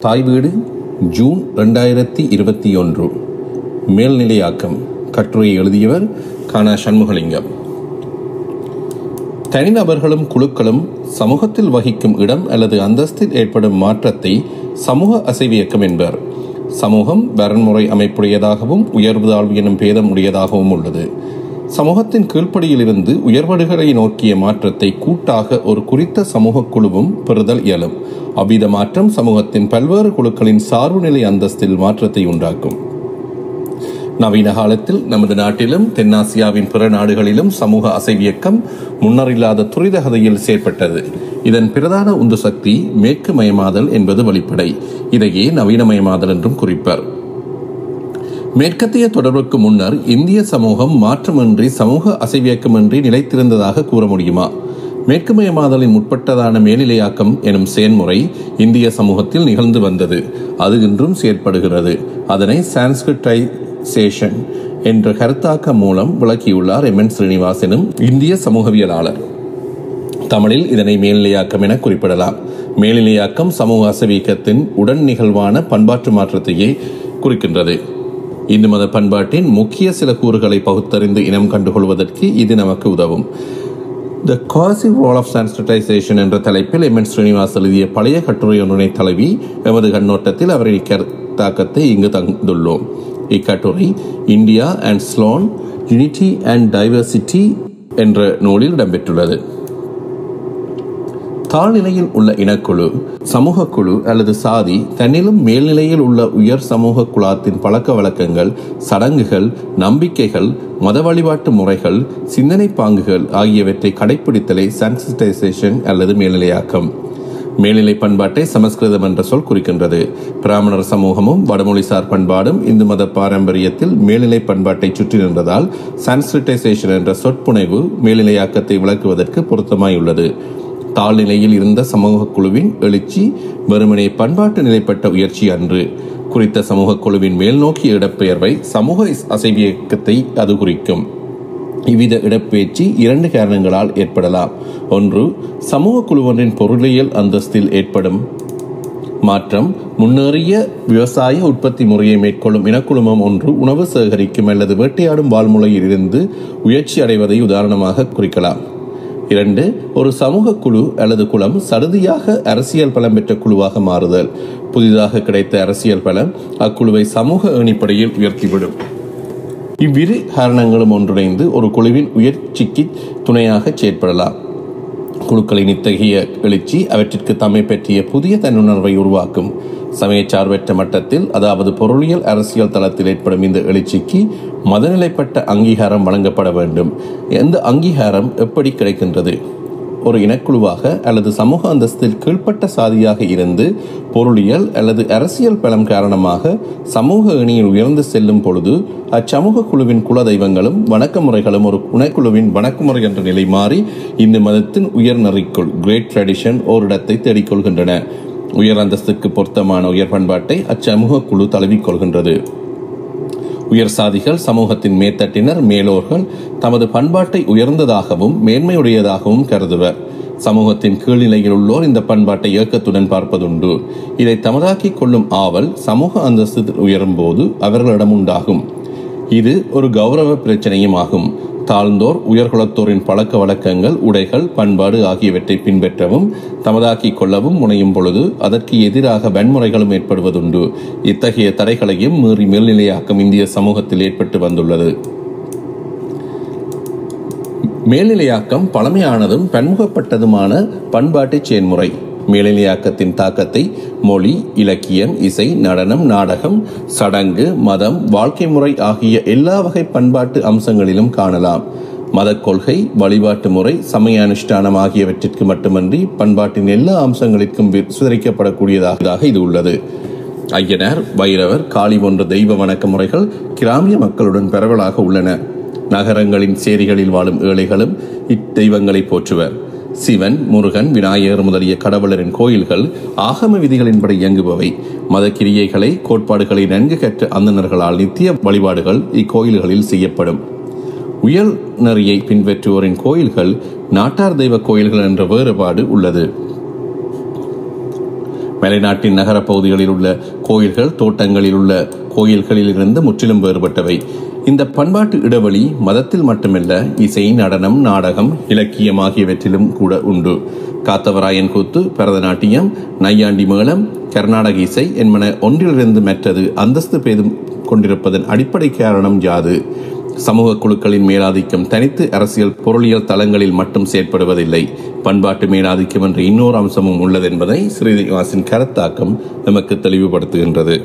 தாய் வீடு ஜூன் ரெண்டாயிரத்தி இருபத்தி ஒன்று மேல்நிலையாக்கம் கட்டுரை எழுதியவர் கானா சண்முகலிங்கம் தனிநபர்களும் குழுக்களும் சமூகத்தில் வகிக்கும் இடம் அல்லது அந்தஸ்தில் ஏற்படும் மாற்றத்தை சமூக அசைவியக்கம் என்பர் சமூகம் வரன்முறை அமைப்புடையதாகவும் உயர்வு தாழ்வு எனும் பேதம் உடையதாகவும் உள்ளது சமூகத்தின் கீழ்ப்படியிலிருந்து உயர்வடுகளை நோக்கிய மாற்றத்தை கூட்டாக ஒரு குறித்த சமூக குழுவும் பெறுதல் இயலும் அவ்வித மாற்றம் சமூகத்தின் பல்வேறு குழுக்களின் சார்புநிலை அந்தஸ்தில் மாற்றத்தை உண்டாக்கும் நவீன காலத்தில் நமது நாட்டிலும் தென்னாசியாவின் பிற நாடுகளிலும் சமூக அசைவியக்கம் முன்னரில்லாத துரித கதையில் செயற்பட்டது இதன் பிரதான உந்து சக்தி மேற்கு மயமாதல் என்பது வெளிப்படை இதையே நவீனமயமாதல் என்றும் குறிப்பர் மேற்கத்திய தொடர்புக்கு முன்னர் இந்திய சமூகம் மாற்றமின்றி சமூக அசைவியக்கமின்றி நிலைத்திருந்ததாக கூற முடியுமா மேற்குமயமாதலின் முற்பட்டதான மேல்நிலையாக்கம் எனும் செயல்முறை இந்திய சமூகத்தில் நிகழ்ந்து வந்தது அது இன்றும் செயற்படுகிறது அதனை சான்ஸ்கிரிட்டைசேஷன் என்ற கருத்தாக்கம் மூலம் விளக்கியுள்ளார் எம் என் ஸ்ரீனிவாஸ் எனும் இந்திய சமூகவியலாளர் தமிழில் இதனை மேல்நிலையாக்கம் என குறிப்பிடலாம் மேல்நிலையாக்கம் சமூக அசவீக்கத்தின் உடன் நிகழ்வான பண்பாட்டு மாற்றத்தையே குறிக்கின்றது இந்து மத பண்பாட்டின் முக்கிய சில கூறுகளை பகுத்தறிந்து இனம் கண்டுகொள்வதற்கு இது நமக்கு உதவும் த காசிவ் ரோல் ஆஃப் சான்ஸ்டிடைசேஷன் என்ற தலைப்பில் எம் என் ஸ்ரீனிவாஸ் எழுதிய பழைய கட்டுரை ஒன்றினை தழுவி எமது கண்ணோட்டத்தில் அவரின் கருத்தாக்கத்தை இங்கு தந்துள்ளோம் இக்கட்டுரை India and Ceylon unity and diversity என்ற நூலில் இடம்பெற்றுள்ளது தாழ்நிலையில் உள்ள இனக்குழு சமூக குழு அல்லது சாதி தன்னிலும் மேல்நிலையில் உள்ள உயர் சமூக குழாத்தின் பழக்க வழக்கங்கள் சடங்குகள் நம்பிக்கைகள் மத வழிபாட்டு முறைகள் சிந்தனை பாங்குகள் ஆகியவற்றை கடைபிடித்தலை சான்சிடைசேஷன் அல்லது மேல்நிலையாக்கம் மேல்நிலை பண்பாட்டை சமஸ்கிருதம் என்ற சொல் குறிக்கின்றது பிராமணர் சமூகமும் வடமொழிசார் பண்பாடும் இந்து மத பாரம்பரியத்தில் மேல்நிலை பண்பாட்டை சுற்றி நின்றதால் சான்ஸ்கிரிட்டைசேஷன் என்ற சொற்புனைவு மேல்நிலையாக்கத்தை விளக்குவதற்கு பொருத்தமாயுள்ளது தாழ்நிலையில் இருந்த சமூக குழுவின் எழுச்சி வெறுமனே பண்பாட்டு நிலைப்பட்ட உயர்ச்சி அன்று குறித்த சமூக குழுவின் மேல்நோக்கிய இடப்பெயர்வை சமூக அசைவியக்கத்தை அது குறிக்கும் இவ்வித இடப்பெயர்ச்சி இரண்டு காரணங்களால் ஏற்படலாம் ஒன்று சமூக குழுவொன்றின் பொருளியல் அந்தஸ்தில் ஏற்படும் மாற்றம் முன்னேறிய விவசாய உற்பத்தி முறையை மேற்கொள்ளும் இனக்குழுமம் ஒன்று உணவு சேகரிக்கும் அல்லது வேட்டையாடும் வாழ்முறையில் இருந்து உயர்ச்சி அடைவதை உதாரணமாக குறிக்கலாம் இரண்டு ஒரு சமூக குழு அல்லது குளம் சடுதியாக அரசியல் பலம் பெற்ற குழுவாக மாறுதல் புதிதாக கிடைத்த அரசியல் பலம் அக்குழுவை சமூக ஏணிப்படையில் உயர்த்திவிடும் இவ்விரு காரணங்களும் ஒன்றிணைந்து ஒரு குழுவின் உயர்ச்சிக்கு துணையாக செயற்படலாம் குழுக்களின் இத்தகைய எழுச்சி அவற்றிற்கு தம்மை பற்றிய புதிய தன்னுணர்வை உருவாக்கும் சமயச்சார்பற்ற மட்டத்தில் அதாவது பொருளியல் அரசியல் தளத்தில் ஏற்படும் இந்த எழுச்சிக்கு மதநிலைப்பட்ட அங்கீகாரம் வழங்கப்பட வேண்டும் எந்த அங்கீகாரம் எப்படி கிடைக்கின்றது ஒரு இனக்குழுவாக அல்லது சமூக அந்தஸ்தில் கீழ்ப்பட்ட சாதியாக இருந்து பொருளியல் அல்லது அரசியல் பலம் காரணமாக சமூக இணையில் உயர்ந்து செல்லும் பொழுது அச்சமூக குழுவின் குல தெய்வங்களும் வணக்க முறைகளும் ஒரு இனக்குழுவின் வணக்கமுறை என்ற நிலை மாறி இந்த மதத்தின் உயர் நெறிக்குள் கிரேட் ட்ரெடிஷன் ஓரிடத்தை தேடிக்கொள்கின்றன உயர் அந்தஸ்துக்கு பொருத்தமான உயர் பண்பாட்டை அச்சமூக குழு தழுவிக்கொள்கின்றது உயர் சாதிகள் சமூகத்தின் மேத்தட்டினர் மேலோர்கள் தமது பண்பாட்டை உயர்ந்ததாகவும் மேன்மையுடையதாகவும் கருதுவர் சமூகத்தின் கீழ்நிலையில் உள்ளோர் இந்த பண்பாட்டை இயக்கத்துடன் பார்ப்பதுண்டு இதை தமதாக்கிக் கொள்ளும் ஆவல் சமூக அந்தஸ்து உயரும் போது அவர்களிடம் உண்டாகும் இது ஒரு கௌரவ பிரச்சனையும் ஆகும் தாழ்ந்தோர் உயர்குலத்தோரின் பழக்க வழக்கங்கள் உடைகள் பண்பாடு ஆகியவற்றை பின்பற்றவும் தமதாக்கிக் கொள்ளவும் முனையும் பொழுது அதற்கு எதிராக வன்முறைகளும் ஏற்படுவதுண்டு இத்தகைய தடைகளையும் மீறி மேல்நிலையாக்கம் இந்திய சமூகத்தில் ஏற்பட்டு வந்துள்ளது மேல்நிலையாக்கம் பழமையானதும் பன்முகப்பட்டதுமான பண்பாட்டு செயல்முறை மேல்நிலையாக்கத்தின் தாக்கத்தை மொழி இலக்கியம் இசை நடனம் நாடகம் சடங்கு மதம் வாழ்க்கை முறை ஆகிய எல்லா வகை பண்பாட்டு அம்சங்களிலும் காணலாம் மத கொள்கை வழிபாட்டு முறை சமய அனுஷ்டானம் ஆகியவற்றிற்கு மட்டுமன்றி பண்பாட்டின் எல்லா அம்சங்களிற்கும் சிதறிக்கப்படக்கூடியதாக இது உள்ளது ஐயனார் வைரவர் காளி போன்ற தெய்வ வணக்க முறைகள் கிராமிய மக்களுடன் பரவலாக உள்ளன நகரங்களின் சேரிகளில் வாழும் ஏழைகளும் இத்தெய்வங்களை போற்றுவர் சிவன் முருகன் விநாயகர் முதலிய கடவுளரின் கோயில்கள் ஆகம விதிகளின்படி இயங்குபவை மத கிரியைகளை கோட்பாடுகளை நன்கு கற்ற அந்தணர்களால் நித்திய வழிபாடுகள் இக்கோயில்களில் செய்யப்படும் உயர் நெறியை பின்பற்றுவோரின் கோயில்கள் நாட்டார் தெய்வ கோயில்கள் என்ற வேறுபாடு உள்ளது மலைநாட்டின் நகரப் பகுதிகளில் உள்ள கோயில்கள் தோட்டங்களில் உள்ள கோயில்களிலிருந்து முற்றிலும் வேறுபட்டவை இந்த பண்பாட்டு இடைவெளி மதத்தில் மட்டுமல்ல இசை நடனம் நாடகம் இலக்கியம் ஆகியவற்றிலும் கூட உண்டு காத்தவராயன் கூத்து பரதநாட்டியம் நையாண்டி மேளம் கர்நாடக இசை என்பன ஒன்றிலிருந்து மற்றது அந்தஸ்து பேதம் கொண்டிருப்பதன் அடிப்படை காரணம் யாது சமூக குழுக்களின் மேலாதிக்கம் தனித்து அரசியல் பொருளியல் தளங்களில் மட்டும் செயற்படுவதில்லை பண்பாட்டு மேலாதிக்கம் என்ற இன்னொரு அம்சமும் உள்ளது என்பதை ஸ்ரீனிவாசின் கருத்தாக்கம் நமக்கு தெளிவுபடுத்துகின்றது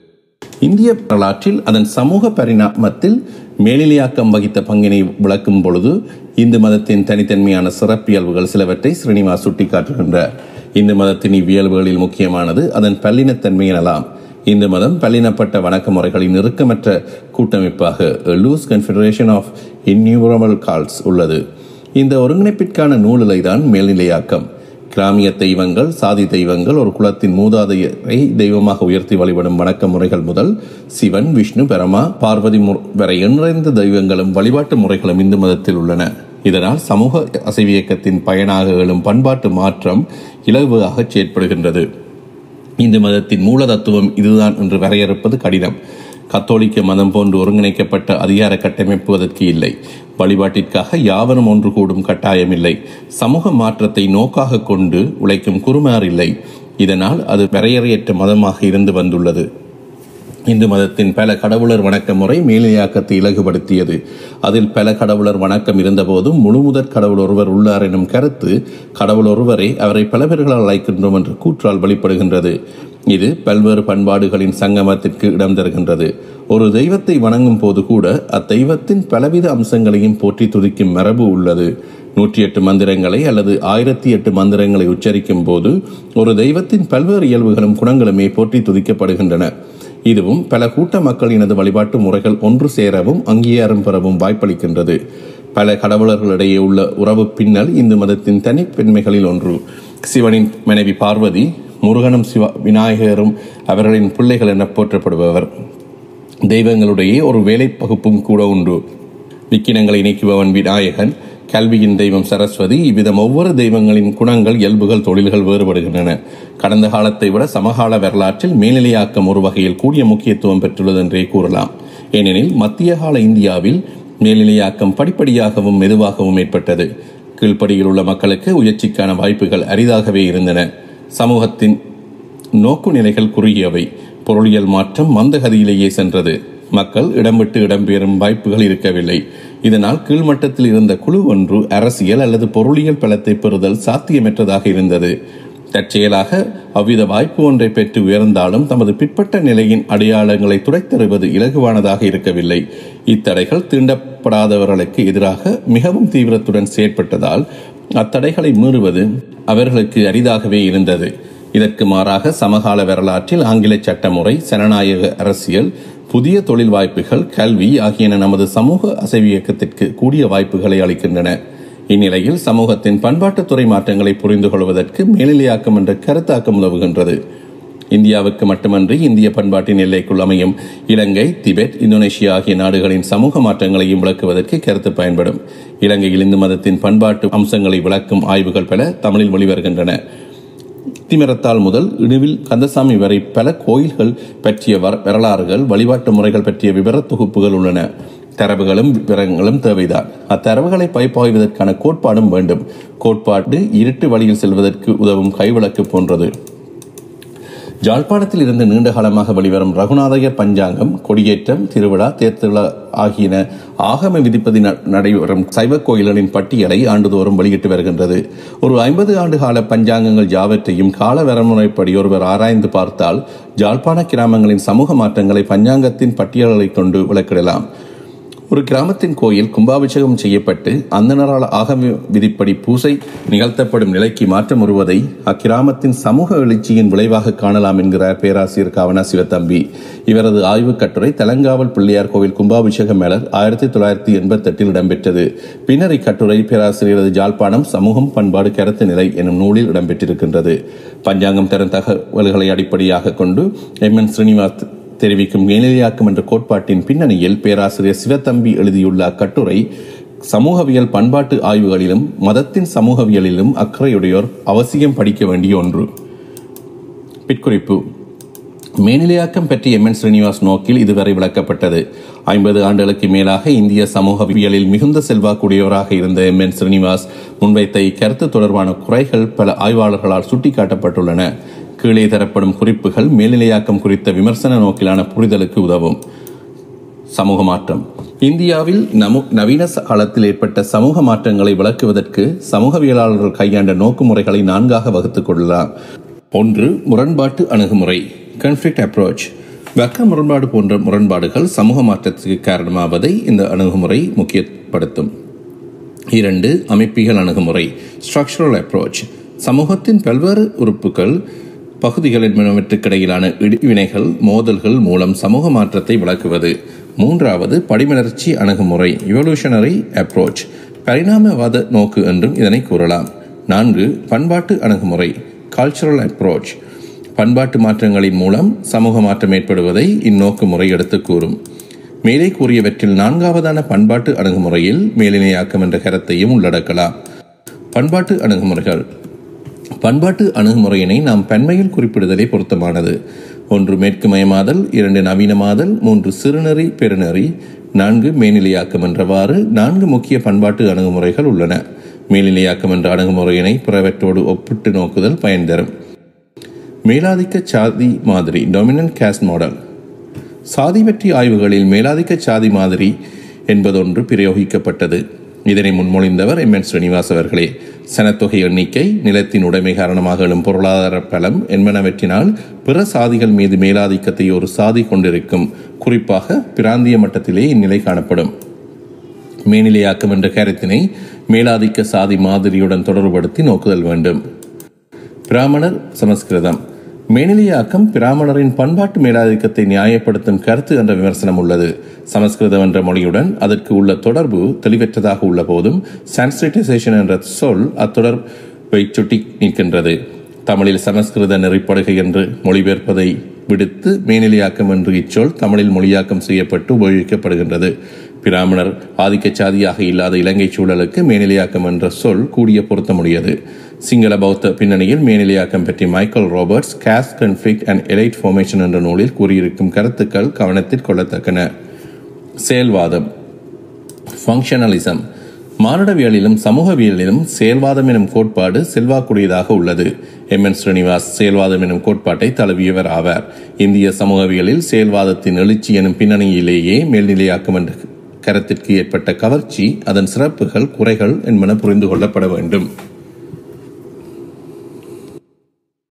இந்திய வரலாற்றில் அதன் சமூக பரிணாமத்தில் மேலிலையாக்கம் வகித்த பங்கினை விளக்கும் பொழுது இந்து மதத்தின் தனித்தன்மையான சிறப்பியல்புகள் சிலவற்றை ஸ்ரீனிவாஸ் சுட்டிக்காட்டுகின்றார் இந்து மதத்தின் இவ்வியல்புகளில் முக்கியமானது அதன் பல்லினத்தன்மை எனலாம் இந்து மதம் பல்லினப்பட்ட வணக்க முறைகளின் நெருக்கமற்ற கூட்டமைப்பாக loose confederation of innumerable cults உள்ளது இந்த ஒருங்கிணைப்பிற்கான நூலிலை தான் மேல்நிலையாக்கம் கிராமிய தெய்வங்கள் சாதி தெய்வங்கள் ஒரு குலத்தின் மூதாதையரை தெய்வமாக உயர்த்தி வழிபடும் வணக்க முறைகள் முதல் சிவன் விஷ்ணு பரமா பார்வதி வரை எண்ணிறைந்த தெய்வங்களும் வழிபாட்டு முறைகளும் இந்து மதத்தில் உள்ளன இதனால் சமூக அசைவியக்கத்தின் பயனாக எழும் பண்பாட்டு மாற்றம் இலகுவாக செயற்படுகின்றது இந்து மதத்தின் மூல தத்துவம் இதுதான் என்று வரையறுப்பது கடினம் கத்தோலிக்க மதம் போன்று ஒருங்கிணைக்கப்பட்ட அதிகார கட்டமைப்பு அதற்கு இல்லை வழிபாட்டிற்காக யாவரும் ஒன்று கூடும் கட்டாயமில்லை சமூக மாற்றத்தை நோக்காக கொண்டு உழைக்கும் குருமார் இல்லை இதனால் அது வரையறையற்ற மதமாக இருந்து வந்துள்ளது இந்து மதத்தின் பல கடவுளர் வணக்க முறை மேலியாக்கத்தை இலகுபடுத்தியது அதில் பல கடவுளர் வணக்கம் இருந்தபோதும் முழுமுதற் கடவுள் ஒருவர் உள்ளார் எனும் கருத்து கடவுள் ஒருவரை அவரை பல பேர்களால் அழைக்கின்றோம் என்ற கூற்றால் வெளிப்படுகின்றது இது பல்வேறு பண்பாடுகளின் சங்கமத்திற்கு இடம் தருகின்றது ஒரு தெய்வத்தை வணங்கும் போது கூட அத்தெய்வத்தின் பலவித அம்சங்களையும் போற்றி துதிக்கும் மரபு உள்ளது நூற்றி எட்டு மந்திரங்களை அல்லது ஆயிரத்தி எட்டு மந்திரங்களை உச்சரிக்கும் போது ஒரு தெய்வத்தின் பல்வேறு இயல்புகளும் குணங்களுமே போற்றி துதிக்கப்படுகின்றன இதுவும் பல கூட்ட மக்களினது வழிபாட்டு முறைகள் ஒன்று சேரவும் அங்கீகாரம் பெறவும் வாய்ப்பளிக்கின்றது பல கடவுளர்களிடையே உள்ள உறவு பின்னல் இந்து மதத்தின் தனிப்பெண்மைகளில் ஒன்று சிவனின் மனைவி பார்வதி முருகனும் சிவ விநாயகரும் அவர்களின் பிள்ளைகள் என போற்றப்படுபவர் தெய்வங்களுடைய ஒரு வேலை பகுப்பும் கூட உண்டு விக்கினங்களை நீக்குபவன் விநாயகன் கல்வியின் தெய்வம் சரஸ்வதி இவ்விதம் ஒவ்வொரு தெய்வங்களின் குணங்கள் இயல்புகள் தொழில்கள் வேறுபடுகின்றன கடந்த காலத்தை விட சமகால வரலாற்றில் மேல்நிலையாக்கம் ஒரு வகையில் கூடிய முக்கியத்துவம் பெற்றுள்ளது என்றே கூறலாம் ஏனெனில் மத்திய கால இந்தியாவில் மேல்நிலையாக்கம் படிப்படியாகவும் மெதுவாகவும் ஏற்பட்டது கீழ்ப்படியில் உள்ள மக்களுக்கு உயர்ச்சிக்கான வாய்ப்புகள் அரிதாகவே இருந்தன சமூகத்தின் நோக்கு நிலைகள் குறுகியவை பொருளியல் மாற்றம் மந்தகதியிலேயே சென்றது மக்கள் இடம் விட்டு இடம்பெறும் வாய்ப்புகள் இருக்கவில்லை இதனால் கீழ்மட்டத்தில் இருந்த குழு ஒன்று அரசியல் அல்லது பொருளியல் பலத்தை பெறுதல் சாத்தியமற்றதாக இருந்தது தற்செயலாக அவ்வித வாய்ப்பு ஒன்றை பெற்று உயர்ந்தாலும் தமது பிற்பட்ட நிலையின் அடையாளங்களை துடைத்தெறிவது இலகுவானதாக இருக்கவில்லை இத்தடைகள் தீண்டப்படாதவர்களுக்கு எதிராக மிகவும் தீவிரத்துடன் செயற்பட்டதால் அத்தடைகளை மீறுவது அவர்களுக்கு அரிதாகவே இருந்தது இதற்கு மாறாக சமகால வரலாற்றில் ஆங்கில சட்டமுறை ஜனநாயக அரசியல் புதிய தொழில் வாய்ப்புகள் கல்வி ஆகியன நமது சமூக அசைவியக்கத்திற்கு கூடிய வாய்ப்புகளை அளிக்கின்றன இந்நிலையில் சமூகத்தின் பண்பாட்டுத்துறை மாற்றங்களை புரிந்து கொள்வதற்கு மேல்நிலையாக்கம் என்ற கருத்தாக்கம் உதவுகின்றது இந்தியாவுக்கு மட்டுமன்றி இந்திய பண்பாட்டின் எல்லைக்குள் அமையும் இலங்கை திபெத் இந்தோனேஷியா ஆகிய நாடுகளின் சமூக மாற்றங்களையும் விளக்குவதற்கு கருத்து பயன்படும் இலங்கையில் இந்து மதத்தின் பண்பாட்டு அம்சங்களை விளக்கும் ஆய்வுகள் பல தமிழில் வெளிவருகின்றன திமிரத்தால் முதல் இணுவில் கந்தசாமி வரை பல கோயில்கள் பற்றிய வரலாறுகள் வழிபாட்டு முறைகள் பற்றிய விவர தொகுப்புகள் உள்ளன தரவுகளும் விவரங்களும் தேவைதான் அத்தரவுகளை பைப்பாய்வதற்கான கோட்பாடும் வேண்டும் கோட்பாடு இருட்டு வழியில் செல்வதற்கு உதவும் கைவிளக்கு போன்றது ஜாழ்ப்பாணத்தில் இருந்து நீண்ட காலமாக வெளிவரும் ரகுநாதயர் பஞ்சாங்கம் கொடியேற்றம் திருவிழா தேர்திருவிழா ஆகியன ஆகம விதிப்பதி நடைபெறும் சைவ கோயில்களின் பட்டியலை ஆண்டுதோறும் வெளியிட்டு வருகின்றது ஒரு ஐம்பது ஆண்டு கால பஞ்சாங்கங்கள் யாவற்றையும் கால வரமுறைப்படி ஒருவர் ஆராய்ந்து பார்த்தால் ஜாழ்ப்பாண கிராமங்களின் சமூக மாற்றங்களை பஞ்சாங்கத்தின் பட்டியல்களை கொண்டு விளக்கிடலாம் ஒரு கிராமத்தின் கோயில் கும்பாபிஷேகம் செய்யப்பட்டு அந்தனரால் ஆகம விதிப்படி பூசை நிகழ்த்தப்படும் நிலைக்கு மாற்றம் வருவதை அக்கிராமத்தின் சமூக எழுச்சியின் விளைவாக காணலாம் என்கிறார் பேராசிரியர் காவனா சிவத்தம்பி இவரது ஆய்வுக் கட்டுரை தெலங்காவல் பிள்ளையார் கோவில் கும்பாபிஷேக மேலர் ஆயிரத்தி தொள்ளாயிரத்தி எண்பத்தி எட்டில் இடம்பெற்றது பின்னர் இக்கட்டுரை பேராசிரியரது ஜாழ்ப்பாணம் சமூகம் பண்பாடு கருத்து நிலை எனும் நூலில் இடம்பெற்றிருக்கின்றது பஞ்சாங்கம் தரும் தகவல்களை அடிப்படையாக கொண்டு எம் என் ஸ்ரீனிவாஸ் தெரிவிக்கும் மேலியாக்கம் என்ற கோட்பாட்டின் பின்னணியில் பேராசிரியர் சிவத்தம்பி எழுதியுள்ள அக்கட்டுரை சமூகவியல் பண்பாட்டு ஆய்வுகளிலும் மதத்தின் சமூகவியலிலும் அக்கறையுடையோர் அவசியம் படிக்க வேண்டிய ஒன்று பிற்குறிப்பு மேல்நிலையாக்கம் பற்றிய எம் என் ஸ்ரீனிவாஸ் நோக்கில் இதுவரை விளக்கப்பட்டது ஐம்பது ஆண்டுகளுக்கு மேலாக இந்திய சமூகவியலில் மிகுந்த செல்வாக்குடையவராக இருந்த எம் என் ஸ்ரீனிவாஸ் முன்வைத்த இக்கருத்து தொடர்பான குறைகள் பல ஆய்வாளர்களால் சுட்டிக்காட்டப்பட்டுள்ளன கீழே தரப்படும் குறிப்புகள் மேல்நிலையாக்கம் குறித்த விமர்சன நோக்கிலான புரிதலுக்கு உதவும் சமூக மாற்றம் இந்தியாவில் நமு நவீன காலத்தில் ஏற்பட்ட சமூக மாற்றங்களை விளக்குவதற்கு சமூகவியலாளர்கள் கையாண்ட நோக்குமுறைகளை நான்காக வகுத்துக் கொள்ளலாம் ஒன்று முரண்பாட்டு அணுகுமுறை கன்ஃபிளிக்ட் அப்ரோச் வர்க்க முரண்பாடு போன்ற முரண்பாடுகள் சமூக மாற்றத்துக்கு காரணமாவதை இந்த அணுகுமுறை முக்கியப்படுத்தும் இரண்டு அமைப்பியல் அணுகுமுறை ஸ்ட்ரக்சரல் அப்ரோச் சமூகத்தின் பல்வேறு உறுப்புகள் பகுதிகள் என்பனவற்றுக்கிடையிலான இடைவினைகள் மோதல்கள் மூலம் சமூக மாற்றத்தை விளக்குவது மூன்றாவது படிமலர்ச்சி அணுகுமுறை இவல்யூஷனரி அப்ரோச் பரிணாமவாத நோக்கு என்றும் இதனை கூறலாம் நான்கு பண்பாட்டு அணுகுமுறை கல்ச்சுரல் அப்ரோச் பண்பாட்டு மாற்றங்களின் மூலம் சமூக மாற்றம் ஏற்படுவதை இந்நோக்கு முறை எடுத்து கூறும் மேலே கூறியவற்றில் நான்காவதான பண்பாட்டு அணுகுமுறையில் மேலினையாக்கம் என்ற கருத்தையும் உள்ளடக்கலாம் பண்பாட்டு அணுகுமுறைகள் பண்பாட்டு அணுகுமுறையினை நாம் பன்மையில் குறிப்பிடுதலே பொருத்தமானது ஒன்று மேற்கு மயமாதல் இரண்டு நவீனமாதல் மூன்று சிறுநெறி பெருநெறி நான்கு மேல்நிலையாக்கம் என்றவாறு நான்கு முக்கிய பண்பாட்டு அணுகுமுறைகள் உள்ளன மேல்நிலையாக்கம் என்ற அணுகுமுறையினை பிறவற்றோடு ஒப்பிட்டு நோக்குதல் பயன் தரும் மேலாதிக்க சாதி மாதிரி டொமினன்ட் கேஸ்ட் மாடல் சாதி பற்றி ஆய்வுகளில் மேலாதிக்க சாதி மாதிரி என்பதொன்று பிரயோகிக்கப்பட்டது இதனை முன்மொழிந்தவர் எம் என் ஸ்ரீனிவாஸ் அவர்களே சனத்தொகை எண்ணிக்கை நிலத்தின் உடைமை காரணமாக எழும் பொருளாதார பலம் என்பனவற்றினால் பிற சாதிகள் மீது மேலாதிக்கத்தை ஒரு சாதி கொண்டிருக்கும் குறிப்பாக பிராந்திய மட்டத்திலே இந்நிலை காணப்படும் மேல்நிலையாக்கம் என்ற கருத்தினை மேலாதிக்க சாதி மாதிரியுடன் தொடர்புபடுத்தி நோக்குதல் வேண்டும் பிராமணர் சமஸ்கிருதம் மேனிலியாக்கம் பிராமணரின் பண்பாட்டு மேலாதிக்கத்தை நியாயப்படுத்தும் கருத்து என்ற விமர்சனம் உள்ளது சமஸ்கிருதம் என்ற மொழியுடன் அதற்கு உள்ள தொடர்பு தெளிவற்றதாக உள்ள போதும் சான்ஸ்கிரிட்டைசேஷன் என்ற சொல் அத்தொடர்பை சுட்டி நிற்கின்றது தமிழில் சமஸ்கிருத நெறிப்படுகை என்று மொழிபெயர்ப்பதை விடுத்து மேனிலியாக்கம் என்று இச்சொல் தமிழில் மொழியாக்கம் செய்யப்பட்டு உபயோகிக்கப்படுகின்றது பிராமணர் ஆதிக்க சாதியாக இல்லாத இலங்கை சூழலுக்கு மேனிலையாக்கம் என்ற சொல் கூடிய பொருத்தமுடையது சிங்கள பௌத்த பின்னணியில் மேனிலையாக்கம் பற்றி Michael Roberts caste conflict and elite formation என்ற நூலில் கூறியிருக்கும் கருத்துக்கள் கவனத்தில் கொள்ளத்தக்கன செயல்வாதம் ஃபங்க்ஷனலிசம் மானுடவியலிலும் சமூகவியலிலும் செயல்வாதம் எனும் கோட்பாடு செல்வாக்குடையதாக உள்ளது எம் என் ஸ்ரீனிவாஸ் செயல்வாதம் எனும் கோட்பாட்டை தழுவியவர் ஆவார் இந்திய சமூகவியலில் செயல்வாதத்தின் எழுச்சி எனும் பின்னணியிலேயே மேல்நிலையாக்கும் என்ற கருத்திற்கு ஏற்பட்ட கவர்ச்சி அதன் சிறப்புகள் குறைகள் என்பன புரிந்து கொள்ளப்பட வேண்டும்